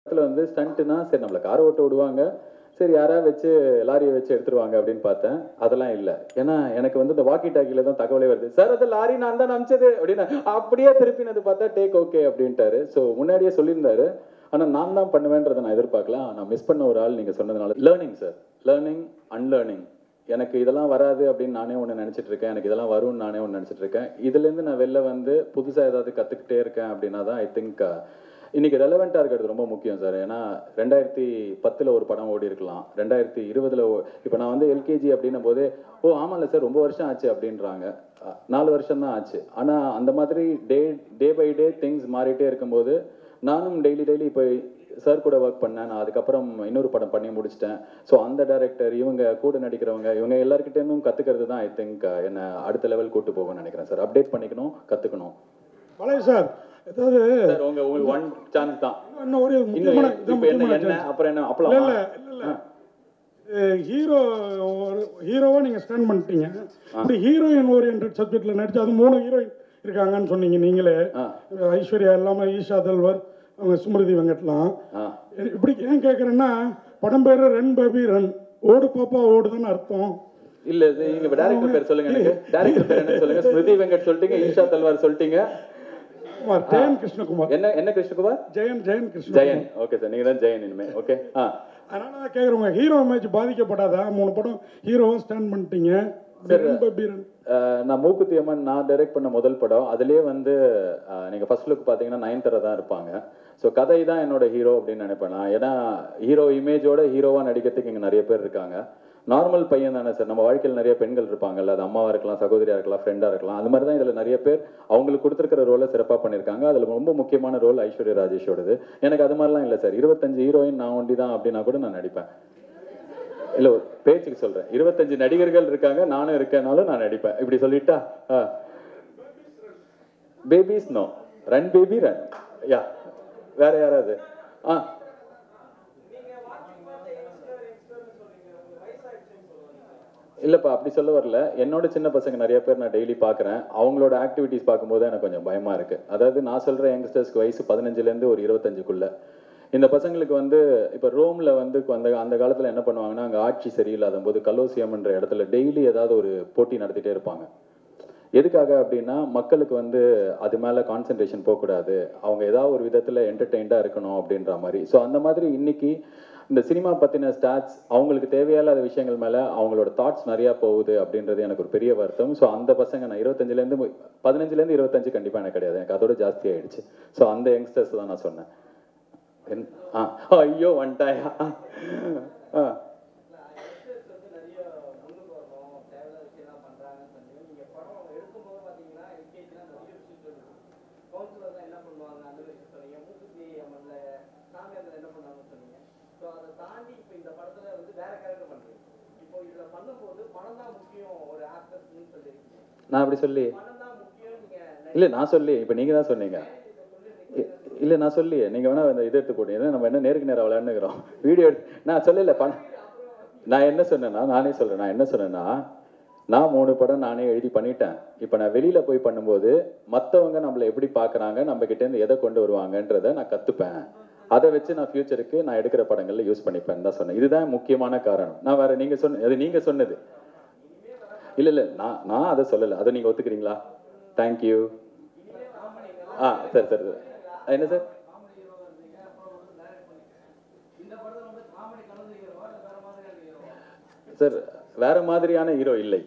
இடத்துல வந்து ஸ்டண்ட்டுனா சரி நம்மளை கார் ஓட்ட விடுவாங்க சரி யாராவது வச்சு லாரியை வச்சு எடுத்துருவாங்க அப்படின்னு பார்த்தேன் அதெல்லாம் இல்லை ஏன்னா எனக்கு வந்து இந்த வாக்கி டாக்கில தான் தகவலே வருது சார் அது லாரி நான் தான் அமிச்சது அப்படின்னு அப்படியே திருப்பினது பார்த்தா டேக் ஓகே அப்படின்ட்டாரு ஸோ முன்னாடியே சொல்லியிருந்தாரு ஆனால் நான் தான் பண்ணுவேன்றதை நான் எதிர்பார்க்கல நான் மிஸ் பண்ண ஒரு ஆள் நீங்கள் சொன்னதுனால லேர்னிங் சார் லேர்னிங் அன்லேர்னிங் எனக்கு இதெல்லாம் வராது அப்படின்னு நானே ஒன்று நினச்சிட்டு இருக்கேன் எனக்கு இதெல்லாம் வரும்னு நானே ஒன்று நினச்சிட்டு இருக்கேன் இதுலேருந்து நான் வெளில வந்து புதுசாக ஏதாவது கற்றுக்கிட்டே இருக்கேன் அப்படின்னா தான் ஐ திங்க் இன்னைக்கு ரெலவெண்ட்டாக இருக்கிறது ரொம்ப முக்கியம் சார் ஏன்னா ரெண்டாயிரத்தி பத்தில் ஒரு படம் ஓடி இருக்கலாம் ரெண்டாயிரத்தி இருபதில் இப்போ நான் வந்து எல்கேஜி அப்படின்னும் போதே ஓ ஆமாம்ல சார் ரொம்ப வருஷம் ஆச்சு அப்படின்றாங்க அஹ், நாலு வருஷம் தான் ஆச்சு ஆனால் அந்த மாதிரி டே டே பை டே திங்ஸ் மாறிட்டே இருக்கும்போது நானும் டெய்லி டெய்லி இப்போ சார் கூட ஒர்க் பண்ணேன் நான் அதுக்கப்புறம் இன்னொரு படம் பண்ணி முடிச்சிட்டேன் ஸோ அந்த டைரக்டர் இவங்க கூட நடிக்கிறவங்க இவங்க எல்லாருக்கிட்டேருந்தும் கற்றுக்கிறது தான் ஐ திங்க் என்னை அடுத்த லெவல் கூட்டு போகும்னு நினைக்கிறேன் சார் அப்டேட் பண்ணிக்கணும் கற்றுக்கணும் பழைய சார் ஏதாவது சார் உங்க உங்களுக்கு ஒன் சான்ஸ் தான் இன்னும் ஒரு இன்னும் முக்கியமான இது இப்போ என்ன முக்கியமான என்ன chance. அப்புறம் என்ன இல்ல அப்பளம் இல்ல இல்ல இல்ல ஹீரோ ஒரு ஹீரோவா நீங்க ஸ்டாண்ட் பண்ணிட்டீங்க இப்படி ஹீரோயின் ஓரியன்ட் சப்ஜெக்ட்ல நடிச்சு அது மூணு ஹீரோயின் இருக்காங்கன்னு சொன்னீங்க நீங்களே ஆ. ஐஸ்வர்யா இல்லாம ஈஷா தல்வர் அவங்க சுமிருதி வெங்கட்லாம் ஆ இப்படி ஏன் கேட்குறேன்னா படம் பேரு ரன் பேபி ரன் ஓடு பாப்பா ஓடுதான்னு அர்த்தம் இல்ல இது நீங்க டேரக்டர் பேர் சொல்லுங்க எனக்கு டேரக்டர் பேர் என்ன சொல்லுங்க ஸ்மிருதி வெங்கட் சொல்லிட்டீங்க ஈஷா தல்வார் சொல்லிட்டீங்க குமார் ஜெயன் கிருஷ்ணகுமார் என்ன என்ன கிருஷ்ணகுமார் ஜெயன் ஜெயன் கிருஷ்ண ஜெயன் ஓகே சார் நீங்க தான் ஜெயன் இனிமே ஓகே ஆ அதனால தான் கேட்குறவங்க ஹீரோ மேட்ச் பாதிக்கப்படாதா மூணு படம் ஹீரோவா ஸ்டாண்ட் பண்ணிட்டீங்க ரன் பேபி ரன் அஹ் நான் மூக்குத்தி அம்மன் நான் டைரக்ட் பண்ண முதல் படம் அதுலயே வந்து அஹ் நீங்க ஃபர்ஸ்ட் லுக் பாத்தீங்கன்னா நயன்தரா தான் இருப்பாங்க ஸோ கதை தான் என்னோட ஹீரோ அப்படின்னு நினைப்பேன் நான் ஏன்னா ஹீரோ இமேஜோட ஹீரோவா நடிக்கிறதுக்கு இங்க நிறைய பேர் இருக்காங்க நார்மல் பையன் தானே சார் நம்ம வாழ்க்கையில் நிறைய பெண்கள் இருப்பாங்கல்ல அது அம்மாவா இருக்கலாம் சகோதரியா இருக்கலாம் ஃப்ரெண்டா இருக்கலாம் அது மாதிரி தான் இதுல நிறைய பேர் அவங்களுக்கு கொடுத்துருக்கிற ரோலை சிறப்பா பண்ணியிருக்காங்க அதுல ரொம்ப முக்கியமான ரோல் ஐஸ்வர்யா ராஜேஷோடது எனக்கு அது மாதிரிலாம் இல்லை சார் இருபத்தஞ்சு ஹீரோயின் நான் ஒண்டி தான் அப்படின்னா கூட நான் நடிப்பேன் இல்ல ஒரு பேச்சுக்கு சொல்றேன் இருபத்தஞ்சு நடிகர்கள் இருக்காங்க நானும் இருக்கேனாலும் நான் நடிப்பேன் இப்படி சொல்லிட்டா babies no run baby run யா வேற யாராவது ஆ இல்லப்பா அப்படி சொல்ல வரல என்னோட சின்ன பசங்க நிறைய பேர் நான் டெய்லி பார்க்குறேன் அவங்களோட ஆக்டிவிட்டிஸ் பார்க்கும்போது எனக்கு கொஞ்சம் பயமா இருக்கு அதாவது நான் சொல்ற யங்ஸ்டர்ஸ்க்கு வயசு பதினஞ்சுல இருந்து ஒரு இருபத்தஞ்சுக்குள்ள இந்த பசங்களுக்கு வந்து இப்போ ரோம்ல வந்து அந்த அந்த காலத்துல என்ன பண்ணுவாங்கன்னா அங்க ஆட்சி சரியில்லாத போது கலோசியம்ன்ற இடத்துல டெய்லி ஏதாவது ஒரு போட்டி நடத்திட்டே இருப்பாங்க எதுக்காக அப்படின்னா மக்களுக்கு வந்து அது மேலே கான்சென்ட்ரேஷன் போகக்கூடாது அவங்க ஏதாவது ஒரு விதத்தில் என்டர்டெயின்டாக இருக்கணும் அப்படின்ற மாதிரி ஸோ அந்த மாதிரி இன்னைக்கு இந்த சினிமா பற்றின ஸ்டாட்ஸ் அவங்களுக்கு தேவையில்லாத விஷயங்கள் மேலே அவங்களோட தாட்ஸ் நிறையா போகுது அப்படின்றது எனக்கு ஒரு பெரிய வருத்தம் ஸோ அந்த பசங்க நான் இருபத்தஞ்சிலேருந்து பதினஞ்சுலேருந்து இருபத்தஞ்சு கண்டிப்பாக எனக்கு கிடையாது எனக்கு அதோட ஜாஸ்தி ஆயிடுச்சு ஸோ அந்த யங்ஸ்டர்ஸ் தான் நான் சொன்னேன் என்- ஆ ஐயோ வந்துட்டாயா ஆ நான் அப்படி சொல்லி இல்ல நான் சொல்லி இப்ப நீங்க தான் சொன்னீங்க இ- இல்ல நான் சொல்லி நீங்க வேணா இந்த இது எடுத்து போட்டீங்க ஏன்னா நம்ம என்ன நேருக்கு நேரம் விளையாண்டுக்கிறோம் வீடியோ எடுத்து நான் சொல்லல பணம் நான் என்ன சொன்னேன்னா நானே சொல்றேன் நான் என்ன சொன்னேன்னா நான் மூணு படம் நானே எழுதி பண்ணிட்டேன் இப்போ நான் வெளியில போய் பண்ணும்போது மத்தவங்க நம்மளை எப்படி பார்க்கறாங்க நம்ம கிட்ட இருந்து எதை கொண்டு வருவாங்கன்றத நான் கத்துப்பேன் அதை வச்சு நான் ஃபியூச்சருக்கு நான் எடுக்கிற படங்கள்ல யூஸ் பண்ணிப்பேன் தான் சொன்னேன் இதுதான் முக்கியமான காரணம் நான் வேற நீங்க சொன்ன அது நீங்க சொன்னது இல்ல இல்ல நான் நான் அதை சொல்லல அதை நீங்க ஒத்துக்கிறீங்களா தேங்க்யூ ஆ சரி சரி சரி என்ன சார் சார் வேற மாதிரியான ஹீரோ இல்லை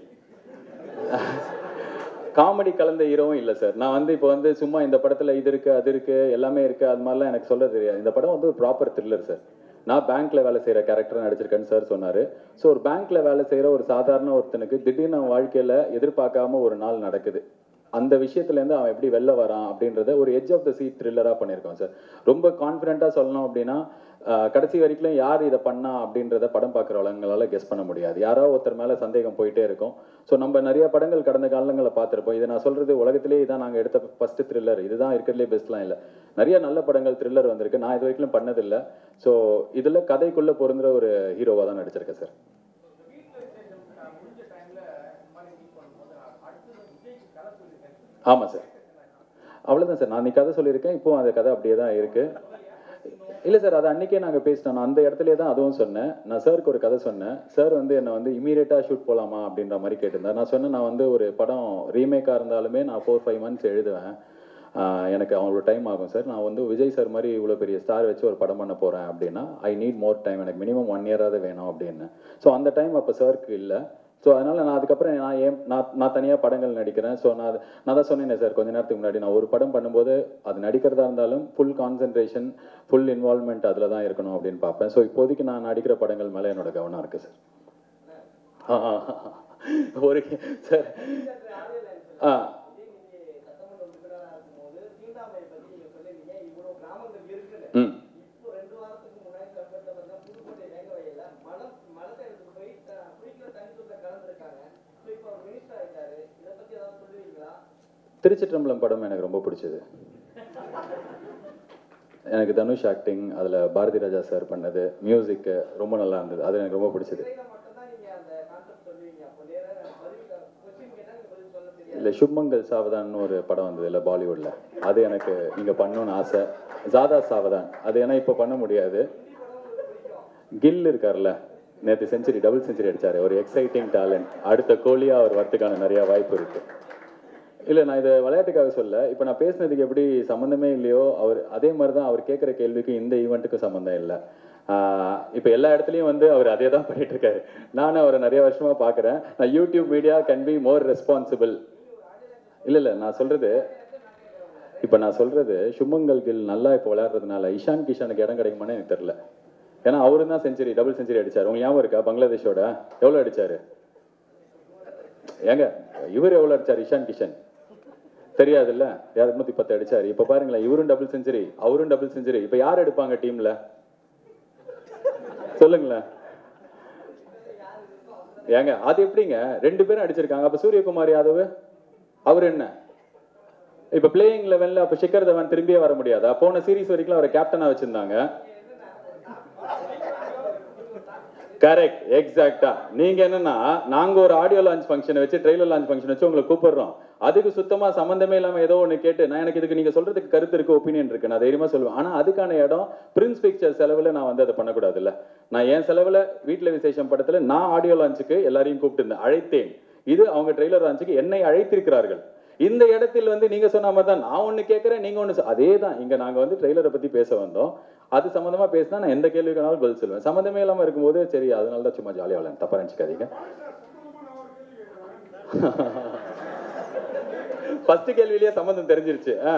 காமெடி கலந்த ஹீரோவும் இல்லை சார் நான் வந்து இப்போ வந்து சும்மா இந்த படத்துல இது இருக்கு அது இருக்கு எல்லாமே இருக்கு அது மாதிரிலாம் எனக்கு சொல்ல தெரியாது இந்த படம் வந்து ஒரு ப்ராப்பர் த்ரில்லர் சார் நான் பேங்க்ல வேலை செய்யற கேரக்டர் நடிச்சிருக்கேன்னு சார் சொன்னாரு ஸோ ஒரு பேங்க்ல வேலை செய்யற ஒரு சாதாரண ஒருத்தனுக்கு திடீர்னு அவன் வாழ்க்கையில எதிர்பார்க்காம ஒரு நாள் நடக்குது அந்த விஷயத்துல இருந்து அவன் எப்படி வெளில வரான் அப்படின்றத ஒரு எட்ஜ் ஆஃப் த சீட் த்ரில்லரா பண்ணியிருக்கோம் சார் ரொம்ப கான்ஃபிடென்ட்டா சொல்லணும் அப்படின்னா ஆஹ், கடைசி வரைக்கும் யார் இதை பண்ணா அப்படின்றத படம் பார்க்குறவங்களால கெஸ் பண்ண முடியாது யாரோ ஒருத்தர் மேல சந்தேகம் போயிட்டே இருக்கும் ஸோ நம்ம நிறைய படங்கள் கடந்த காலங்களில் பார்த்துருப்போம் இதை நான் சொல்றது உலகத்திலேயே இதான் நாங்கள் எடுத்த ஃபர்ஸ்ட் த்ரில்லர் இதுதான் இருக்கிறதுலே பெஸ்ட்லாம் இல்லை நிறைய நல்ல படங்கள் த்ரில்லர் வந்திருக்கு நான் இது வரைக்கும் பண்ணதில்லை ஸோ இதுல கதைக்குள்ள பொருந்துற ஒரு ஹீரோவா தான் நடிச்சிருக்கேன் சார் ஆமா சார் அவ்வளவுதான் சார் நான் நீ கதை சொல்லியிருக்கேன் இப்போ அந்த கதை அப்படியே தான் இருக்கு இல்லை சார் அது அன்னைக்கே நாங்கள் பேசிட்டோம் நான் அந்த இடத்துலயே தான் அதுவும் சொன்னேன் நான் சாருக்கு ஒரு கதை சொன்னேன் சார் வந்து என்னை வந்து இமீடியட்டாக ஷூட் போகலாமா அப்படின்ற மாதிரி கேட்டிருந்தேன் நான் சொன்னேன் நான் வந்து ஒரு படம் ரீமேக்காக இருந்தாலுமே நான் ஃபோர் ஃபைவ் மந்த்ஸ் எழுதுவேன் ஆஹ் எனக்கு அவங்களோட டைம் ஆகும் சார் நான் வந்து விஜய் சார் மாதிரி இவ்வளோ பெரிய ஸ்டார் வச்சு ஒரு படம் பண்ண போகிறேன் அப்படின்னா ஐ நீட் மோர் டைம் எனக்கு மினிமம் ஒன் இயராவது வேணும் அப்படின்னு ஸோ அந்த டைம் அப்போ சாருக்கு இல்லை ஸோ அதனால் நான் அதுக்கப்புறம் நான் ஏன் நான் நான் தனியாக படங்கள் நடிக்கிறேன் ஸோ நான் அது நான் தான் சொன்னேனே சார் கொஞ்ச நேரத்துக்கு முன்னாடி நான் ஒரு படம் பண்ணும்போது அது நடிக்கிறதா இருந்தாலும் ஃபுல் கான்சென்ட்ரேஷன் ஃபுல் இன்வால்மெண்ட் அதில் தான் இருக்கணும் அப்படின்னு பார்ப்பேன் ஸோ இப்போதைக்கு நான் நடிக்கிற படங்கள் மேலே என்னோட கவனம் இருக்குது சார் ஆ ஆ, ஆ. ஒரு சார் ஆ ம் திருச்சிற்றம்பலம் படம் எனக்கு ரொம்ப பிடிச்சது எனக்கு தனுஷ் ஆக்டிங் அதில் பாரதி ராஜா சார் பண்ணது மியூசிக்கு ரொம்ப நல்லா இருந்தது அது எனக்கு ரொம்ப பிடிச்சது இல்லை சுப்மங்கல் சாவதான்னு ஒரு படம் வந்தது இல்லை பாலிவுட்ல அது எனக்கு இங்கே பண்ணணும்னு ஆசை ஜாதா சாவதான் அது ஏன்னா இப்போ பண்ண முடியாது கில் இருக்கார்ல நேற்று செஞ்சுரி டபுள் செஞ்சுரி அடிச்சாரு ஒரு எக்ஸைட்டிங் டேலண்ட் அடுத்த கோலியா அவர் வரத்துக்கான நிறைய வாய்ப்பு இருக்கு இல்லை நான் இதை விளையாட்டுக்காக சொல்ல இப்போ நான் பேசுனதுக்கு எப்படி சம்மந்தமே இல்லையோ அவர் அதே மாதிரி தான் அவர் கேட்குற கேள்விக்கு இந்த ஈவெண்ட்டுக்கும் சம்மந்தம் இல்லை இப்போ எல்லா இடத்துலையும் வந்து அவர் அதே தான் பண்ணிட்டு இருக்காரு நானும் அவரை நிறைய வருஷமா பார்க்குறேன் நான் YouTube media can be more responsible இல்லை இல்லை நான் சொல்றது இப்போ நான் சொல்றது சுமங்கல் கில் நல்லா இப்போ விளையாடுறதுனால இஷான் கிஷானுக்கு இடம் கிடைக்குமான்னு எனக்கு தெரியல ஏன்னா அவரு தான் செஞ்சுரி டபுள் செஞ்சுரி அடிச்சார் உங்களுக்கு ஞாபகம் இருக்கா பங்களாதேஷோட எவ்வளோ அடிச்சாரு ஏங்க இவர் எவ்வளோ அடிச்சார் இஷான் கிஷன் தெரியாதுல்ல இரநூத்தி பத்து அடிச்சாரு இப்போ பாருங்களேன் இவரும் டபுள் செஞ்சுரி அவரும் டபுள் செஞ்சுரி இப்போ யார் எடுப்பாங்க டீம்ல சொல்லுங்களேன் ஏங்க அது எப்படிங்க ரெண்டு பேரும் அடிச்சிருக்காங்க அப்ப சூரியகுமார் யாதவ் அவர் என்ன இப்ப பிளேயிங் லெவல்ல அப்ப சிக்கர் தவன் திரும்பியே வர முடியாதா போன சீரிஸ் வரைக்கும் அவரை கேப்டனா வச்சிருந்தாங்க கரெக்ட் எக்ஸாக்டா நீங்க என்னன்னா நாங்க ஒரு ஆடியோ லான்ச் ஃபங்க்ஷன் வச்சு ட்ரெய்லர் லான்ச் ஃபங்க்ஷன் வச்சு உங்களை கூப்பிடுறோம் அதுக்கு சுத்தமா சம்பந்தமே இல்லாம ஏதோ ஒண்ணு கேட்டு நான் எனக்கு இதுக்கு நீங்க சொல்றதுக்கு கருத்து இருக்கு ஒப்பீனியன் இருக்கு நான் தைரியமா சொல்லுவேன் ஆனா அதுக்கான இடம் பிரின்ஸ் பிக்சர் செலவுல நான் வந்து அதை பண்ணக்கூடாதுல்ல நான் என் செலவுல வீட்ல விசேஷம் படத்துல நான் ஆடியோ லான்ச்சுக்கு எல்லாரையும் கூப்பிட்டு இருந்தேன் அழைத்தேன் இது அவங்க ட்ரெய்லர் லான்ச்சுக்கு என்னை அழைத்திருக்கிறார்கள் இந்த இடத்தில் வந்து நீங்க சொன்ன மாதிரி தான் நான் ஒண்ணு கேட்கறேன் நீங்க ஒண்ணு சொ- அதே தான் இங்க நாங்க வந்து ட்ரெய்லரை பத்தி பேச வந்தோம் அது சம்பந்தமா பேசினா நான் எந்த கேள்விக்கானாலும் பதில் சொல்லுவேன் சம்மந்தமே இல்லாம இருக்கும்போது சரி அதனால தான் சும்மா ஜாலியா விளையாடு தப்பா நினைச்சுக்காதீங்க ஃபர்ஸ்ட் கேள்வியிலேயே சம்மந்தம் தெரிஞ்சிருச்சு ஆ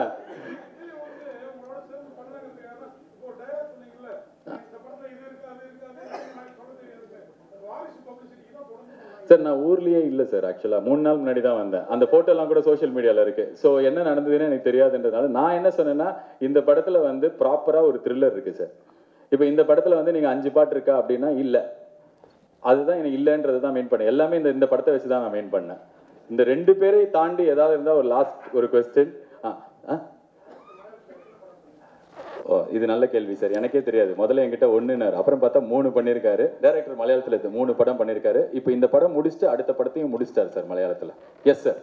சார் நான் ஊர்லயே இல்ல சார் ஆக்சுவலா மூணு நாள் முன்னாடி தான் வந்தேன் அந்த போட்டோ எல்லாம் கூட சோஷியல் மீடியால இருக்கு சோ என்ன நடந்ததுன்னு எனக்கு தெரியாதுன்றதுனால நான் என்ன சொன்னேன்னா இந்த படத்துல வந்து ப்ராப்பரா ஒரு த்ரில்லர் இருக்கு சார் இப்போ இந்த படத்துல வந்து நீங்க அஞ்சு பாட்டு இருக்கா அப்படின்னா இல்ல அதுதான் எனக்கு இல்லைன்றது தான் மெயின் பண்ணேன் எல்லாமே இந்த இந்த படத்தை வச்சு தான் நான் மெயின் பண்ணேன் இந்த ரெண்டு பேரை தாண்டி ஏதாவது இருந்தா ஒரு லாஸ்ட் ஒரு கொஸ்டின் ஓ இது நல்ல கேள்வி சார் எனக்கே தெரியாது முதல்ல என்கிட்ட ஒண்ணுனாரு அப்புறம் பார்த்தா மூணு பண்ணியிருக்காரு டைரக்டர் மலையாளத்துல இது மூணு படம் பண்ணியிருக்காரு இப்போ இந்த படம் முடிச்சுட்டு அடுத்த படத்தையும் முடிச்சிட்டாரு சார் மலையாளத்துல எஸ் சார்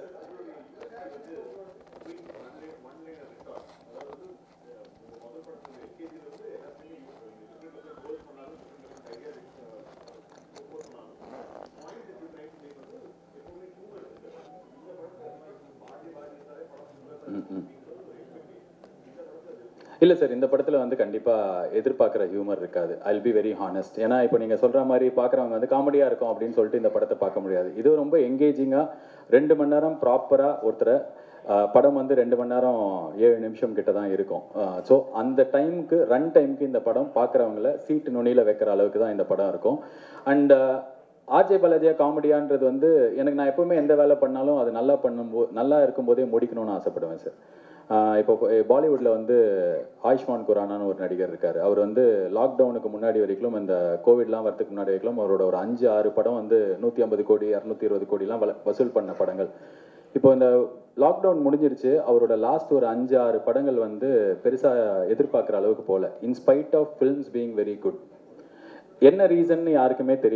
இல்ல சார் இந்த படத்துல வந்து கண்டிப்பா எதிர்பார்க்குற ஹியூமர் இருக்காது ஐ பி வெரி ஹானஸ்ட் ஏன்னா இப்போ நீங்க சொல்ற மாதிரி பாக்குறவங்க வந்து காமெடியா இருக்கும் அப்படின்னு சொல்லிட்டு இந்த படத்தை பார்க்க முடியாது இது ரொம்ப எங்கேஜிங்கா ரெண்டு மணி நேரம் ப்ராப்பரா ஒருத்தரை ஆஹ், படம் வந்து ரெண்டு மணி நேரம் ஏழு நிமிஷம் கிட்ட தான் இருக்கும் ஸோ அந்த டைமுக்கு ரன் டைமுக்கு இந்த படம் பார்க்குறவங்கள சீட்டு நுனியில் வைக்கிற அளவுக்கு தான் இந்த படம் இருக்கும் அண்ட் ஆர்ஜே பாலாஜியா காமெடியான்றது வந்து எனக்கு நான் எப்பவுமே எந்த வேலை பண்ணாலும் அது நல்லா பண்ணும்போது நல்லா இருக்கும்போதே முடிக்கணும்னு ஆசைப்படுவேன் சார் ஆஹ் இப்போ பாலிவுட்ல வந்து ஆயுஷ்மான் குரானான்னு ஒரு நடிகர் இருக்காரு அவர் வந்து லாக்டவுனுக்கு முன்னாடி வரைக்கும் இந்த கோவிட்லாம் வரதுக்கு முன்னாடி வரைக்கும் அவரோட ஒரு அஞ்சு ஆறு படம் வந்து நூற்றி ஐம்பது கோடி இரநூத்தி இருபது கோடிலாம் வல- வசூல் பண்ண படங்கள் இப்போ இந்த லாக்டவுன் முடிஞ்சிருச்சு அவரோட லாஸ்ட் ஒரு அஞ்சு ஆறு படங்கள் வந்து பெருசா எதிர்பார்க்குற அளவுக்கு போல in spite of films being very good என்ன ரீசன்னு யாருக்குமே தெரியல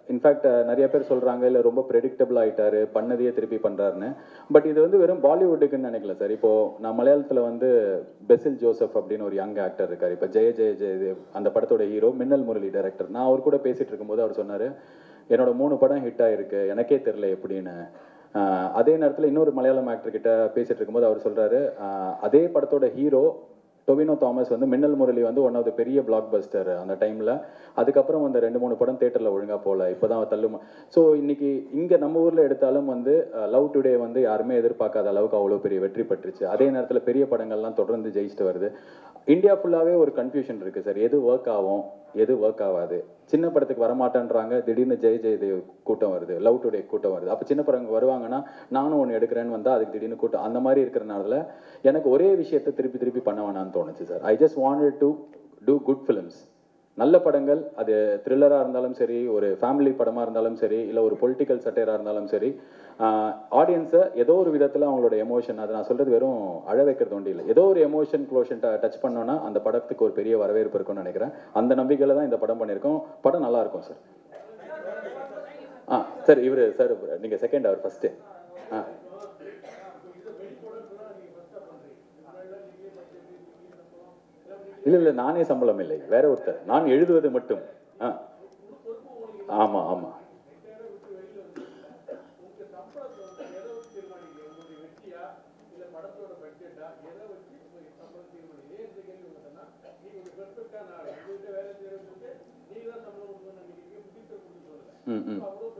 இன்ஃபேக்ட் நிறைய பேர் சொல்கிறாங்க இல்லை ரொம்ப ப்ரெடிக்டபிள் ஆயிட்டாரு பண்ணதையே திருப்பி பண்ணுறாருன்னு பட் இது வந்து வெறும் பாலிவுட்டுக்குன்னு நினைக்கல சார் இப்போது நான் மலையாளத்தில் வந்து பெசில் ஜோசப் அப்படின்னு ஒரு யங் ஆக்டர் இருக்கார் இப்போ ஜெய ஜெய ஜெயதேவ் அந்த படத்தோட ஹீரோ மின்னல் முரளி டைரக்டர் நான் அவர் கூட பேசிகிட்டு இருக்கும்போது அவர் சொன்னார் என்னோட மூணு படம் ஹிட் ஆயிருக்கு எனக்கே தெரில எப்படின்னு ஆஹ் அதே நேரத்தில் இன்னொரு மலையாளம் ஆக்டர் கிட்ட பேசிட்டு இருக்கும்போது அவர் சொல்றாரு ஆஹ் அதே படத்தோட ஹீரோ டொவினோ தாமஸ் வந்து மின்னல் முரளி வந்து ஒன் ஆஃப் த பெரிய பிளாக் பஸ்டர் அந்த டைமில் அதுக்கப்புறம் அந்த ரெண்டு மூணு படம் தேட்டரில் ஒழுங்காக போகல இப்போ தான் தள்ளுமா ஸோ இன்னைக்கு இங்கே நம்ம ஊரில் எடுத்தாலும் வந்து லவ் டுடே வந்து யாருமே எதிர்பார்க்காத அளவுக்கு அவ்வளோ பெரிய வெற்றி பெற்றுச்சு அதே நேரத்தில் பெரிய படங்கள்லாம் தொடர்ந்து ஜெயிச்சுட்டு வருது இந்தியா ஃபுல்லாகவே ஒரு கன்ஃபியூஷன் இருக்குது சார் எது ஒர்க் ஆகும் எது ஒர்க் ஆகாது சின்ன படத்துக்கு வரமாட்டேன்றாங்க திடீர்னு ஜெய் ஜெய் தேவ் கூட்டம் வருது லவ் டுடே கூட்டம் வருது அப்போ சின்ன படங்க வருவாங்கன்னா நானும் ஒன்று எடுக்கிறேன்னு வந்தால் அதுக்கு திடீர்னு கூட்டம் அந்த மாதிரி இருக்கிறனால எனக்கு ஒரே விஷயத்தை திருப்பி திருப்பி பண்ண வேணாம்னு தோணுச்சு sir I just wanted to do good films நல்ல படங்கள் அது த்ரில்லராக இருந்தாலும் சரி ஒரு ஃபேமிலி படமாக இருந்தாலும் சரி இல்லை ஒரு பொலிட்டிக்கல் சட்டையராக இருந்தாலும் சரி ஆடியன்ஸை ஏதோ ஒரு விதத்தில் அவங்களோட எமோஷன் அதை நான் சொல்கிறது வெறும் அழ வைக்கிறது ஒன்றும் இல்லை ஏதோ ஒரு எமோஷன் க்ளோஷன் டச் பண்ணோன்னா அந்த படத்துக்கு ஒரு பெரிய வரவேற்பு இருக்கும்னு நினைக்கிறேன் அந்த நம்பிக்கையில் தான் இந்த படம் பண்ணியிருக்கோம் படம் நல்லா இருக்கும் சார் ஆ சார் இவர் சார் நீங்கள் செகண்ட் அவர் ஃபஸ்ட்டு ஆ இல்லை இல்லை நானே சம்பளம் இல்லை வேற ஒருத்தர் நான் எழுதுவது மட்டும் ஆ ஆமாம் ஆமாம் ம் ம்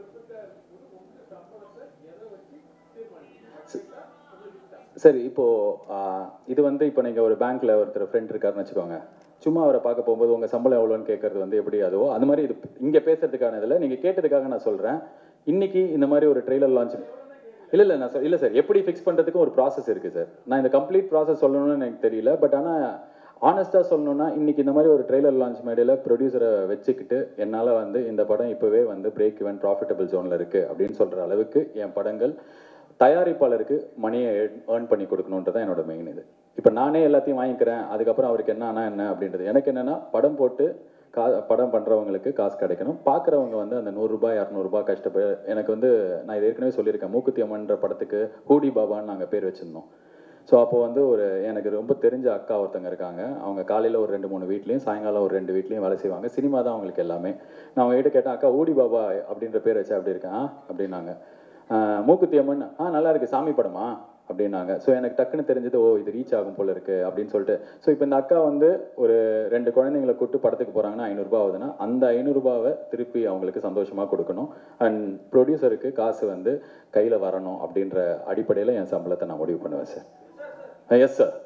சரி இப்போ ஆ, இது வந்து இப்போ நீங்க ஒரு பேங்க்ல ஒருத்தர் ஃப்ரெண்ட் இருக்காருன்னு வச்சுக்கோங்க சும்மா அவரை பார்க்க போகும்போது உங்க சம்பளம் எவ்வளோன்னு கேட்கறது வந்து எப்படி அதுவோ அது மாதிரி இது இங்க பேசுறதுக்கான இதில் நீங்க கேட்டதுக்காக நான் சொல்றேன் இன்னைக்கு இந்த மாதிரி ஒரு ட்ரெய்லர் லான்ச் இல்ல இல்ல நான் சொல்- இல்ல சார் எப்படி ஃபிக்ஸ் பண்றதுக்கும் ஒரு ப்ராசஸ் இருக்கு சார் நான் இந்த கம்ப்ளீட் ப்ராசஸ் சொல்லணும்னு எனக்கு தெரியல பட் ஆனா ஆனஸ்டா சொல்லணும்னா இன்னைக்கு இந்த மாதிரி ஒரு ட்ரெய்லர் லான்ச் மேடையில் ப்ரொடியூசரை வச்சுக்கிட்டு என்னால் வந்து இந்த படம் இப்போவே வந்து பிரேக் இவன் ப்ராஃபிட்டபிள் ஜோனில் இருக்கு அப்படின்னு சொல்ற அளவுக்கு என் படங்கள் தயாரிப்பாளருக்கு மணியை ஏர்ன் பண்ணி கொடுக்கணுன்றது தான் என்னோட மெயின் இது இப்போ நானே எல்லாத்தையும் வாங்கிக்கிறேன் அதுக்கப்புறம் அவருக்கு என்ன ஆனா என்ன அப்படின்றது எனக்கு என்னன்னா படம் போட்டு கா படம் பண்ணுறவங்களுக்கு காசு கிடைக்கணும் பார்க்குறவங்க வந்து அந்த நூறுரூபா இரநூறுபா கஷ்டப்படு எனக்கு வந்து நான் இது ஏற்கனவே சொல்லியிருக்கேன் மூக்குத்தி அம்மன்ற படத்துக்கு ஹூடி பாபான்னு நாங்கள் பேர் வச்சுருந்தோம் ஸோ அப்போ வந்து ஒரு எனக்கு ரொம்ப தெரிஞ்ச அக்கா ஒருத்தங்க இருக்காங்க அவங்க காலையில் ஒரு ரெண்டு மூணு வீட்லேயும் சாயங்காலம் ஒரு ரெண்டு வீட்லேயும் வேலை செய்வாங்க சினிமா தான் அவங்களுக்கு எல்லாமே நான் அவங்ககிட்ட கேட்டேன் அக்கா ஊடி பாபா அப்படின்ற பேர் வச்சு அப்படி இருக்கேன் "ஆ?" அப்படின்னாங்க "ஆஹ், மூக்குத்தி அம்மன் ஆ நல்லா இருக்கு சாமி படமா அப்படின்னாங்க ஸோ எனக்கு டக்குன்னு தெரிஞ்சது ஓ இது ரீச் ஆகும் போல இருக்கு அப்படின்னு சொல்லிட்டு ஸோ இப்போ இந்த அக்கா வந்து ஒரு ரெண்டு குழந்தைங்களை கூப்பிட்டு படத்துக்கு போகிறாங்கன்னா ஐநூறுரூபா ஆகுதுன்னா அந்த ஐநூறுரூபாவை திருப்பி அவங்களுக்கு சந்தோஷமாக கொடுக்கணும் அண்ட் ப்ரொடியூசருக்கு காசு வந்து கையில் வரணும் அப்படின்ற அடிப்படையில் என் சம்பளத்தை நான் முடிவு பண்ணுவேன் சார் எஸ் சார்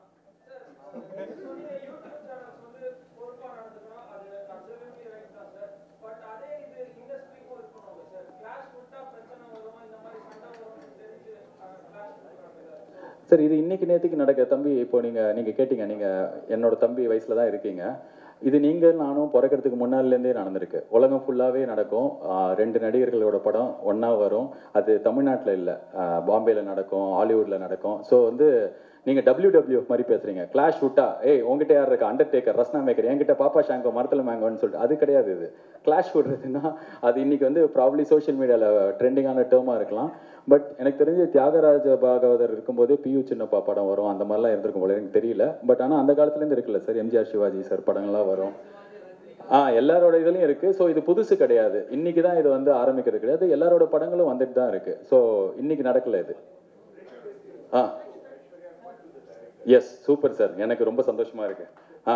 சார் இது இன்னைக்கு நேற்றுக்கு நடக்க தம்பி இப்போ நீங்க நீங்க கேட்டீங்க நீங்க என்னோட தம்பி வயசுல தான் இருக்கீங்க இது நீங்க நானும் பிறக்கிறதுக்கு முன்னாடிலேருந்தே நடந்திருக்கு உலகம் ஃபுல்லாவே நடக்கும் ஆஹ் ரெண்டு நடிகர்களோட படம் ஒண்ணா வரும் அது தமிழ்நாட்டில் இல்லை பாம்பேல நடக்கும் ஹாலிவுட்ல நடக்கும் ஸோ வந்து நீங்க WWF மாதிரி பேசுறீங்க கிளாஷ் விட்டா ஏய் உங்ககிட்ட யார் இருக்கா அண்டர்டேக்கர் ரஸ்னா மேக்கர் என்கிட்ட பாப்பா ஷாங்கோ மரத்துல மேங்கோன்னு சொல்லிட்டு அது கிடையாது இது கிளாஷ் விடுறதுன்னா அது இன்னைக்கு வந்து ப்ராப்ளி சோஷியல் மீடியாவில் ட்ரெண்டிங்கான டேர்மாக இருக்கலாம் பட் எனக்கு தெரிஞ்சு தியாகராஜ பாகவதர் இருக்கும்போதே பியு சின்னப்பா படம் வரும் அந்த மாதிரிலாம் இருந்திருக்கும் போல எனக்கு தெரியல பட் ஆனால் அந்த காலத்துலேருந்து இருக்குல்ல சார் எம்ஜிஆர் சிவாஜி சார் படங்கள்லாம் வரும் ஆ எல்லாரோட இதுலயும் இருக்கு ஸோ இது புதுசு கிடையாது இன்னைக்கு தான் இது வந்து ஆரம்பிக்கிறது கிடையாது எல்லாரோட படங்களும் வந்துட்டு தான் இருக்கு ஸோ இன்னைக்கு நடக்கல இது ஆ எஸ் சூப்பர் சார் எனக்கு ரொம்ப சந்தோஷமா இருக்கு ஆ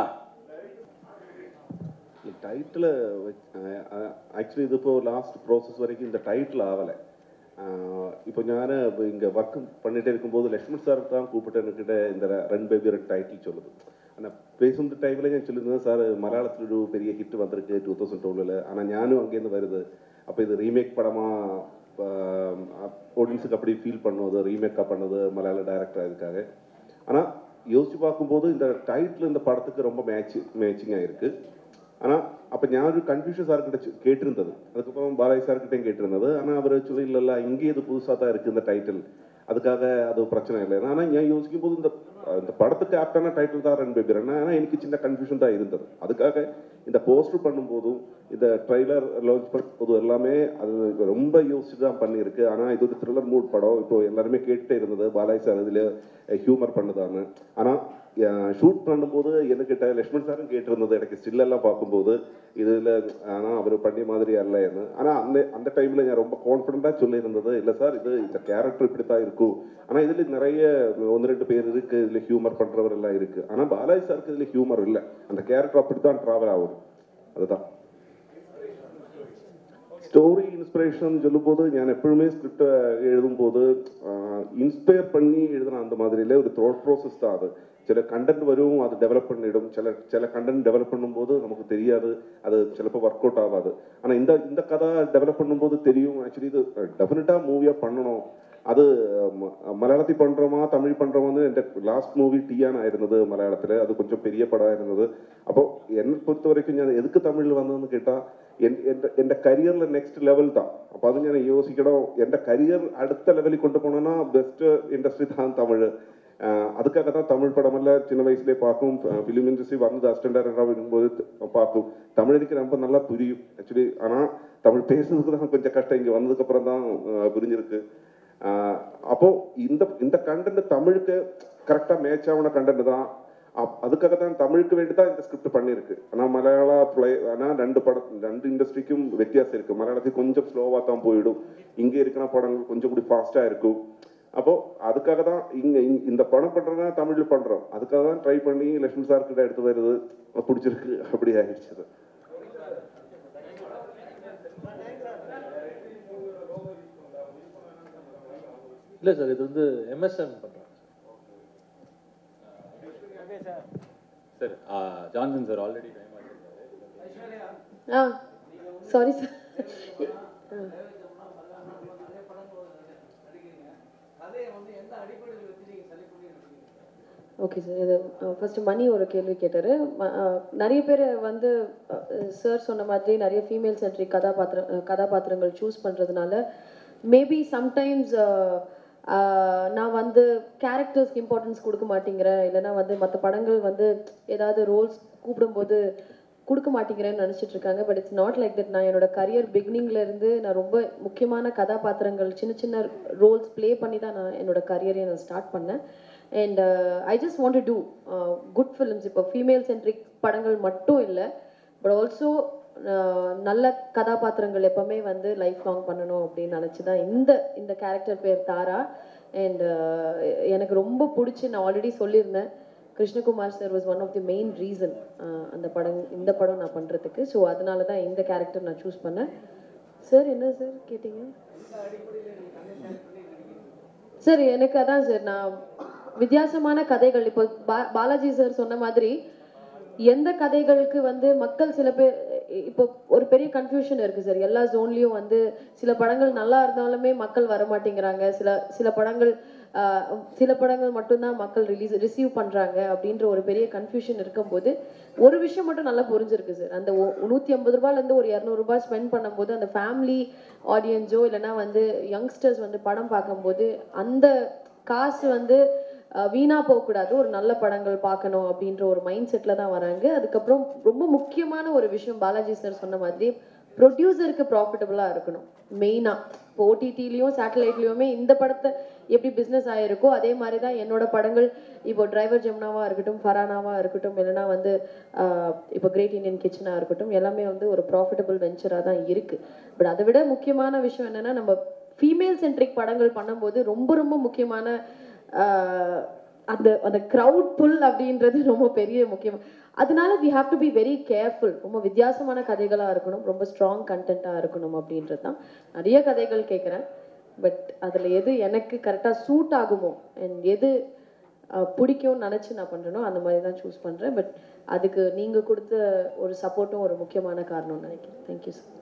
ടൈറ്റിൽ ആക്ച്വലി ഇതിപ്പോൾ ലാസ്റ്റ് പ്രോസസ്സ് വரைக்கும் இந்த டைட்டில் ஆகலை இப்போ ഞാൻ இங்கே ஒர்க் பண்ணிட்டே இருக்கும்போது லக்ஷ்மண் சார் தான் கூப்பிட்டு என்கிட்ட இந்த ரன் பேபி ரன் டைட்டில் சொல்லுது ஆனால் பேசுന്ന ടൈമിൽ ഞാൻ ചൊല്ലുന്നത് സാർ മലയാളത്തിലൊരു பெரிய ஹிட் வந்திருக்கு டூ தௌசண்ட் டுவெல்ல ஆனால் ஞானும் அங்கேருந்து வருது அப்போ இது ரீமேக் படமாக ஆடியன்ஸுக்கு அப்படி ஃபீல் பண்ணுவது ரீமேக்காக பண்ணது மலையாள டைரக்டர் இதுக்காக ஆனால் யோசிச்சு பார்க்கும்போது இந்த டைட்டில் இந்த படத்துக்கு ரொம்ப மேட்ச் மேட்சிங்காக இருக்குது ஆனால் அப்போ ഞാൻ ഒരു கன்ஃபியூஷன் சார்கிட்ட சொ- கேட்டிருந்தது அதுக்கப்புறம் பாலாஜி சார்கிட்டையும் கேட்டிருந்தது ஆனால் அவர் சொல்லி இல்லைல்ல இங்கே இது புதுசாக தான் இருக்குது இந்த டைட்டில் அதுக்காக அது பிரச்சனை இல்லை ஆனால் ഞാൻ யோசிக்கும் போது இந்த இந்த படத்துக்கு ஆப்டான டைட்டில் தான் ரன் பேபி ரன் ஆனால் எனக்கு சின்ன கன்ஃபியூஷன் தான் இருந்தது அதுக்காக இந்த போஸ்டர் பண்ணும்போதும் இந்த ட்ரைலர் லான்ச் பண்ணும்போது எல்லாமே அது ரொம்ப யோசிச்சு தான் பண்ணியிருக்கு ஆனால் இது ஒரு த்ரில்லர் மூட் படம் இப்போ எல்லாருமே கேட்டுட்டே இருந்தது பாலாஜி சார் இதில் ஹியூமர் பண்ணுதான்னு ஆனால் ஷூட் பண்ணும்போது என்கிட்ட லக்ஷ்மண் சாரும் கேட்டிருந்தது எனக்கு still எல்லாம் பார்க்கும்போது இதில் ஆனால் அவர் பண்ணிய மாதிரி அல்லன்னு ஆனால் அந்த அந்த டைமில் நான் ரொம்ப கான்ஃபிடண்ட்டாக சொல்லியிருந்தது இல்லை சார் இது இந்த கேரக்டர் இப்படி தான் இருக்கும் ஆனால் இதில் நிறைய ஒன்று ரெண்டு பேர் இருக்குது இதில் ஹியூமர் பண்ணுறவர் எல்லாம் இருக்குது ஆனால் பாலாஜி சாருக்கு இதில் ஹியூமர் இல்லை அந்த கேரக்டர் அப்படி தான் ட்ராவல் ஆகும் அதுதான் സ്റ്റോറി ഇൻസ്പിറേഷൻ ചൊല്ലുമ്പോൾ ഞാൻ എപ്പോഴുமே സ്ക്രിപ്റ്റ് എഴുതുമ്പോൾ இன்ஸ்பயர் பண்ணி எழுதுன அந்த மாதிரியில ஒரு த்ரோட் ப்ராசஸ் தான் அது சில கண்டென்ட் வரும் அது டெவலப் பண்ணிடும் சில சில கண்டென்ட் டெவலப் பண்ணும்போது நமக்கு தெரியாது அது சிலப்போ ஒர்க் அவுட் ஆகாது ஆனால் இந்த இந்த கதை டெவலப் பண்ணும்போது தெரியும் ஆக்சுவலி இது டெஃபினட்டாக மூவியாக பண்ணணும் അത് മ- മലയാളത്തിൽ പண்றோமா தமிழ் பண்றோமான்னு എൻ്റെ ലാസ്റ്റ് മൂവി ടീയാണ് ആയിരുന്നത് മലയാളത്തിൽ അത് കൊഞ്ചം പെരിയ പടമായിരുന്നത് അപ്പോൾ എന്നെ പൊறுத்த വரைக்கும் ഞാൻ എതുക്ക് തമിഴിൽ വന്നതെന്ന് കേട്ടാൽ എൻ- എൻ്റെ എൻ്റെ കരിയറിലെ നെക്സ്റ്റ് ലെവൽ தான் അപ്പോൾ അത് ഞാൻ யோசிக்கணும் എൻ്റെ കരിയർ അടുത്ത ലെവലിൽ கொண்டுപോகணும்னா பெஸ்ட் இண்டஸ்ட்ரி தான் தமிழ் ஆஹ் அதுக்காக தான் தமிழ் படமெல்லாம் சின்ன வயசுலேயே பார்க்கும் ஃபிலிம் இண்டஸ்ட்ரி வந்து அசிஸ்டண்டாக வரும்போது பார்க்கும் தமிழ் எனக்கு ரொம்ப நல்லா புரியும் ஆக்சுவலி ஆனால் தமிழ் பேசுறதுக்கு தான் கொஞ்சம் கஷ்டம் இங்கே வந்ததுக்கப்புறம் தான் ஆஹ் புரிஞ்சிருக்கு ஆஹ் அப்போ இந்த இந்த கண்டென்ட் தமிழுக்கு கரெக்டாக மேட்ச் ஆகின கண்டென்ட் தான் அப்- அதுக்காக தான் தமிழுக்கு வேண்டி தான் இந்த ஸ்கிரிப்ட் பண்ணியிருக்கு ஆனால் மலையாள பிளே ஆனால் ரெண்டு படம் ரெண்டு இண்டஸ்ட்ரிக்கும் வித்தியாசம் இருக்குது மலையாளத்துக்கு கொஞ்சம் ஸ்லோவாக தான் போயிடும் இங்கே இருக்கிற படங்கள் கொஞ்சம் கூடி ஃபாஸ்ட்டாக இருக்கும் அப்போ அதுக்காக தான் இங்கே இந்த படம் பண்ணுறதுனா தமிழில் பண்ணுறோம் அதுக்காக தான் ட்ரை பண்ணி லட்சுமி சார் கிட்ட எடுத்து வருது பிடிச்சிருக்கு அப்படி ஆயிடுச்சு அது. இல்லை சார் இது வந்து எம்எஸ்எம் பண்ணுறாங்க sir Johnson sir already time ah sorry sir okay sir இது ஃபர்ஸ்ட் மணி ஒரு கேள்வி கேட்டார் நிறைய பேர் வந்து சார் சொன்ன மாதிரி நிறைய ஃபீமேல் சென்ட்ரிக் கதாபாத்திர அஹ், கதாபாத்திரங்கள் சூஸ் பண்ணுறதுனால மேபி சம்டைம்ஸ் நான் வந்து கேரக்டர்ஸ்க்கு இம்பார்ட்டன்ஸ் கொடுக்க மாட்டேங்கிறேன் இல்லைன்னா வந்து மற்ற படங்கள் வந்து ஏதாவது ரோல்ஸ் கூப்பிடும்போது கொடுக்க மாட்டேங்கிறேன்னு நினச்சிட்டு இருக்காங்க but it's not like that நான் என்னோட கரியர் பிகினிங்ல இருந்து நான் ரொம்ப முக்கியமான கதாபாத்திரங்கள் சின்ன சின்ன ரோல்ஸ் ப்ளே பண்ணி தான் நான் என்னோட கரியரை நான் ஸ்டார்ட் பண்ணேன் and I just want to do good films இப்போ ஃபீமேல் சென்ட்ரிக் படங்கள் மட்டும் இல்லை பட் ஆல்சோ நல்ல கதாபாத்திரங்கள் எப்பவுமே வந்து லைஃப் லாங் பண்ணணும் அப்படின்னு நினச்சி தான் இந்த இந்த கேரக்டர் பேர் தாரா அண்ட் எனக்கு ரொம்ப பிடிச்சி நான் ஆல்ரெடி சொல்லியிருந்தேன் Krishnakumar sir was one of the main reason அந்த படம் இந்த படம் நான் பண்ணுறதுக்கு ஸோ அதனால தான் இந்த கேரக்டர் நான் சூஸ் பண்ணேன் சார் என்ன சார் கேட்டீங்க சார் எனக்கு அதான் சார் நான் வித்தியாசமான கதைகள் இப்போ பா- பாலாஜி சார் சொன்ன மாதிரி எந்த கதைகளுக்கு வந்து மக்கள் சில பேர் இப்போ ஒரு பெரிய கன்ஃபியூஷன் இருக்கு சார் எல்லா ஜோன்லயும் வந்து சில படங்கள் நல்லா இருந்தாலுமே மக்கள் வர மாட்டேங்கிறாங்க சில சில படங்கள் ஆஹ், சில படங்கள் மட்டும்தான் மக்கள் ரிலீஸ் ரிசீவ் பண்றாங்க அப்படின்ற ஒரு பெரிய கன்ஃபியூஷன் இருக்கும்போது ஒரு விஷயம் மட்டும் நல்லா புரிஞ்சிருக்கு சார் அந்த ஒ- நூத்தி ஐம்பது ரூபாயிலேருந்து ஒரு இரநூறுபா ஸ்பெண்ட் பண்ணும்போது அந்த ஃபேமிலி ஆடியன்ஸோ இல்லைன்னா வந்து யங்ஸ்டர்ஸ் வந்து படம் பார்க்கும்போது அந்த காசு வந்து அஹ், வீணா போகக்கூடாது ஒரு நல்ல படங்கள் பார்க்கணும் அப்படின்ற ஒரு மைண்ட் செட்டில் தான் வராங்க அதுக்கப்புறம் ரொம்ப முக்கியமான ஒரு விஷயம் பாலாஜி சார் சொன்ன மாதிரி ப்ரொடியூசருக்கு ப்ராஃபிட்டபுளாக இருக்கணும் மெயினாக இப்போ ஓடிடிலையும் சேட்டலைட்லேயுமே இந்த படத்தை எப்படி பிஸ்னஸ் ஆகிருக்கோ அதே மாதிரி தான் என்னோட படங்கள் இப்போ டிரைவர் ஜெம்னாவாக இருக்கட்டும் ஃபரானாவாக இருக்கட்டும் இல்லைன்னா வந்து ஆஹ், இப்போ கிரேட் இந்தியன் கிச்சனாக இருக்கட்டும் எல்லாமே வந்து ஒரு ப்ராஃபிட்டபிள் வெஞ்சராக தான் இருக்குது பட் அதை விட முக்கியமான விஷயம் என்னென்னா நம்ம ஃபீமேல் சென்ட்ரிக் படங்கள் பண்ணும்போது ரொம்ப ரொம்ப முக்கியமான ஆஹ், அந்த அந்த க்ரௌட் புல் அப்படின்றது ரொம்ப பெரிய முக்கியம் அதனால we have to be very careful ரொம்ப வித்தியாசமான கதைகளாக இருக்கணும் ரொம்ப ஸ்ட்ராங் கண்டென்ட்டாக இருக்கணும் அப்படின்றது தான் நிறைய கதைகள் கேட்குறேன் பட் அதில் எது எனக்கு கரெக்டாக சூட் ஆகுமோ அண்ட் எது அஹ், பிடிக்கும்னு நினச்சி நான் பண்ணுறேனோ அந்த மாதிரி தான் சூஸ் பண்ணுறேன் பட் அதுக்கு நீங்கள் கொடுத்த ஒரு சப்போர்ட்டும் ஒரு முக்கியமான காரணம்னு நினைக்கிறேன் தேங்க்யூ சார்